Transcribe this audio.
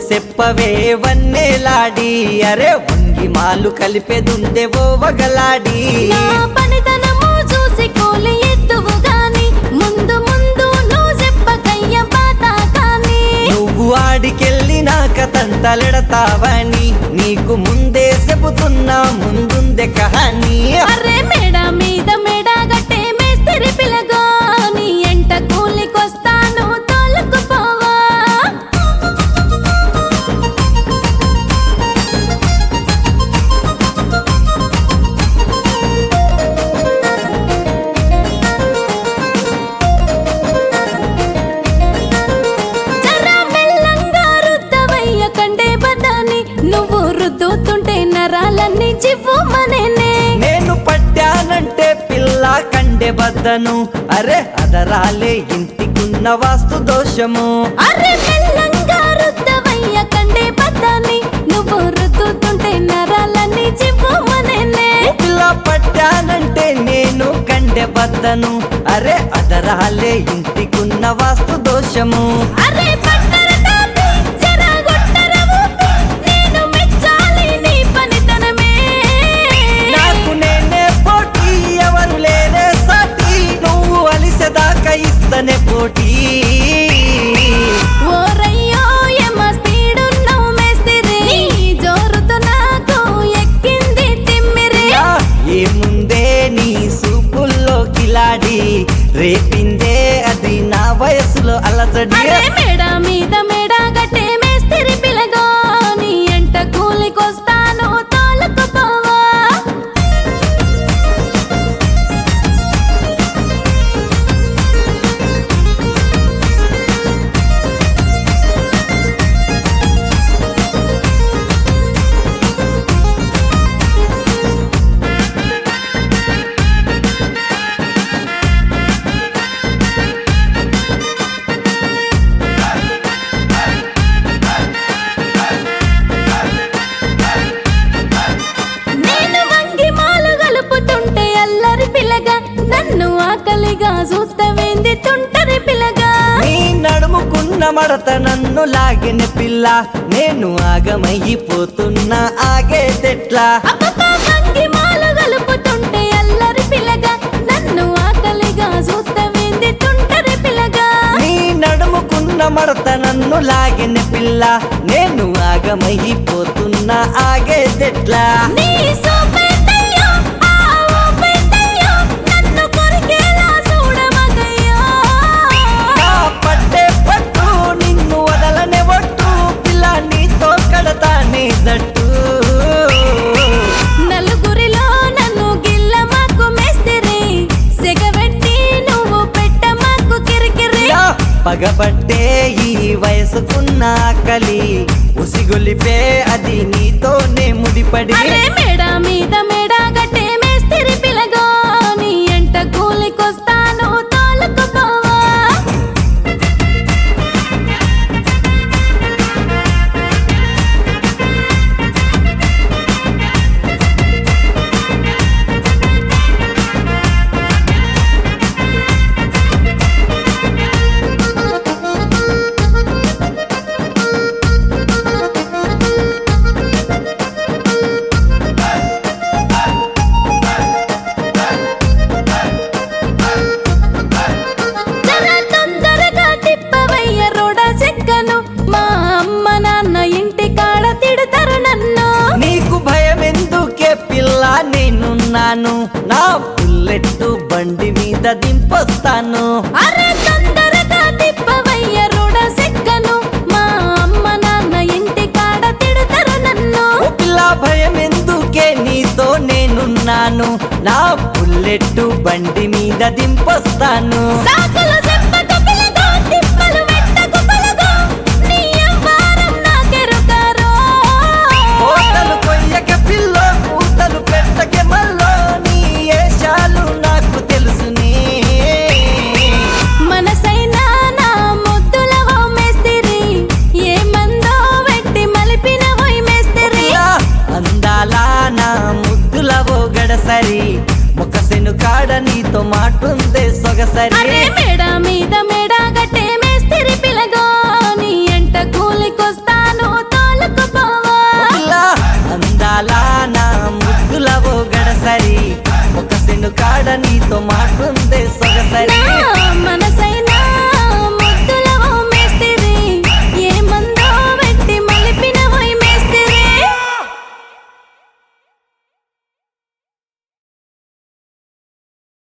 చెప్పవే వన్నేలాడి అరే వంగి మాలు కలిపేదుందే ఓ వగలాడి నా పనితనము చూసి కోలి ఎత్తువు గాని ముందు ముందు నువ్వు చెప్పకయ్య బాత కానీ నువ్వు ఆడికెళ్ళినాక తంతలెడతావని నీకు ముందే చెబుతున్నా ముందుందే కహాని అరే మేడ మీద మేడ గట్టే మేస్తిరి పిలగా నీ ఎంట కూలికొస్తాను తోలుకు పోవా జరా మెల్లంగా రుద్దవయ్య కండే బదాని నువ్వు రుద్దుతుంటే నరాలన్నీ చివ్వుమనేనే నేను పట్టానంటే పిల్ల కండే బద్దను అరే అదరాలే ఇంటికున్న వాస్తు దోషము అరే మెల్లంగా రుద్దవయ్య కండే బదాని నువ్వు రుద్దుతుంటే నరాలన్నీ చివ్వుమనేనే ఓ పిల్ల పట్టానంటే నేను కండే బద్దను అరే అదరాలే ఇంటికున్న వాస్తు దోషము అరే పట్టర తాపి జరా గుట్టర ఊపి నేను మెచ్చాలి నీ పనితనమే నాకు నేనే పోటీ ఎవరు లేనే సాటి నువ్వు అలిసెదాకా ఇస్తనే పోటీ ఓరయ్యో ఎమ స్పీడున్నావు మేస్తిరి నీ జోరుతో నాకు ఎక్కింది తిమ్మిరి యా, ఏముందే నీ సూపుల్లో కిలాడి రేపిందే అది నా వయసులో అలజడి అరే మేడ మీద మేడ గట్టే మేస్తిరి పిలగో నీ ఎంట కూలికొస్తాను తోలుకు పోవా నేను వంగి మాలు గలుపుతుంటే అల్లరి పిల్లగా నన్ను ఆకలిగా చూస్తవేంది తుంటరి పిల్లగా నీ నడుముకున్న మడత నన్ను లాగిన పిల్ల నేను ఆగమైపోతున్నా ఆగేదెట్లా అబ్బబ్బా వంగి మాలు గలుపుతుంటే అల్లరి పిల్లగా నన్ను ఆకలిగా చూస్తవేంది తుంటరి పిల్లగా నీ నడుముకున్న మడత నన్ను లాగిన పిల్ల నేను ఆగమైపోతున్నా ఆగేదెట్లా నీ సోపేటయ్యో ఆ ఊపేటయ్యో నన్ను కొరికేలా చూడమగయ్యో నా పట్టే పట్టు నిన్ను వదలనే ఒట్టు పిల్ల నీతో కడతానే జట్టు నలుగురిలో నన్ను గిల్ల మాకు మేస్తిరి సెగబెట్టి నువ్వు పెట్ట మాకు కిరికిరి యా, పగబట్టే ఈ వయసుకున్న ఆకలి ఉసిగొలిపే అది నీతోనే ముడిపడి అరే మేడ మీద మేడ గట్టే మేస్తిరి పిలగో నీ ఎంట కూలికొస్తాను తోలుకు పోవా జర తొందరగా తిప్పవయ్య రోడ చెక్కను మా అమ్మ నాన్న ఇంటి కాడ తిడతారు నన్ను నీకు భయం ఎందుకే పిల్ల నేనున్నాను నా బుల్లెట్ బండి మీద దింపొస్తాను అరే తొందరగా తిప్పవయ్య రోడ చెక్కను మా అమ్మ నాన్న ఇంటి కాడ తిడతారు నన్ను ఓ పిల్ల భయం ఎందుకే నీతో నేనున్నాను నా బుల్లెట్ బండి మీద దింపొస్తాను సాకులు చెప్పకు పిలగో తిప్పలు పెట్టకు పలగో నీ అవ్వారం నాకెరుకారో కోతలు కొయ్యక పిల్ల పూతలు పెట్టకే మల్లో నీ ఏషాలు నాకు తెలుసునే మనసైనా నా ముద్దులవో మేస్తిరి ఏ మందో వెట్టి మలిపినవోయ్ మేస్తిరి పిల్ల, అందాల నా ముద్దులవో గడసరి మొక్కసెను కాడ నీతో మాటుందే సొగసరి అరే మేడ మీద మేడ గట్టే మేస్తిరి పిలగో నీ ఎంట కూలికొస్తాను నేను కాడ నీతో మాటుందే సొగసరి నా